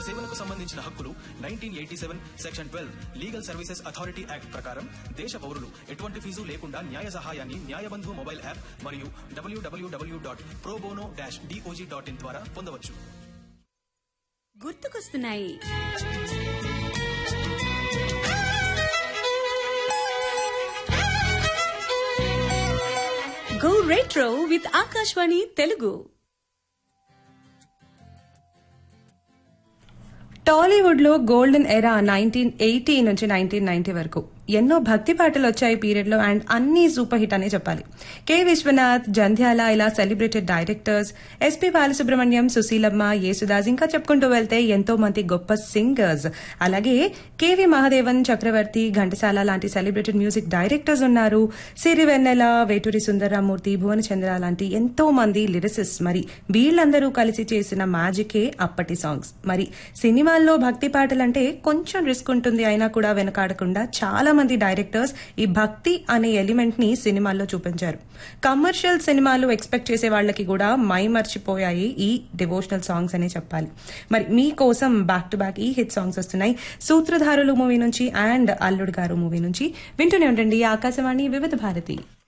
సేవలకు సంబంధించిన హక్కులు nineteen eighty seven section twelve legal services authority act ప్రకారం దేశ పౌరులు ఎటువంటి ఫీజు లేకుండా న్యాయ సహాయాన్ని న్యాయబంధు మొబైల్ యాప్ మరియు WWW dot pro bono dash DOJ dot in ద్వారా పొందవచ్చు గుర్తుకొస్తున్నాయి go retro with Akashvani Telugu Tollywood లో గోల్డెన్ ఎరా నైన్టీన్ ఎయిటీ నుంచి నైన్టీన్ నైన్టీ వరకు ఎన్నో భక్తి పాటలు వచ్చాయి పీరియడ్ లో అండ్ అన్ని సూపర్ హిట్ అనే చెప్పాలి కె విశ్వనాథ్ జంధ్యాల ఇలా celebrated directors SP Balasubrahmanyam Susheelamma Yesudas ఇంకా చెప్పుకుంటూ వెళ్తే ఎంతో మంది గొప్ప సింగర్స్ అలాగే కెవి మహాదేవన్ చక్రవర్తి ఘంటసాల లాంటి సెలబ్రేటెడ్ మ్యూజిక్ డైరెక్టర్స్ ఉన్నారు సిరి వెన్నెల వేటూరి సుందరరామూర్తి భువనచంద్ర లాంటి ఎంతో మంది లిరిసిస్ మరి వీళ్ళందరూ కలిసి చేసిన మ్యాజికే అప్పటి సాంగ్స్ మరి సినిమాల్లో భక్తి పాటలంటే కొంచెం రిస్క్ ఉంటుంది అయినా కూడా వెనకాడకుండా చాలా మంది డైరెక్టర్స్ ఈ భక్తి అనే ఎలిమెంట్ ని సినిమాల్లో చూపించారు కమర్షియల్ సినిమాలు ఎక్స్పెక్ట్ చేసే వాళ్ళకి కూడా మై మర్చిపోయాయి ఈ డివోషనల్ సాంగ్స్ అనే చెప్పాలి మరి మీకోసం బ్యాక్ టు బ్యాక్ ఈ హిట్ సాంగ్స్ వస్తున్నాయి సూత్రధారులు మూవీ నుంచి అండ్ అల్లుడు గారు మూవీ నుంచి వింటూనే ఉండండి ఆకాశవాణి వివిధ భారతి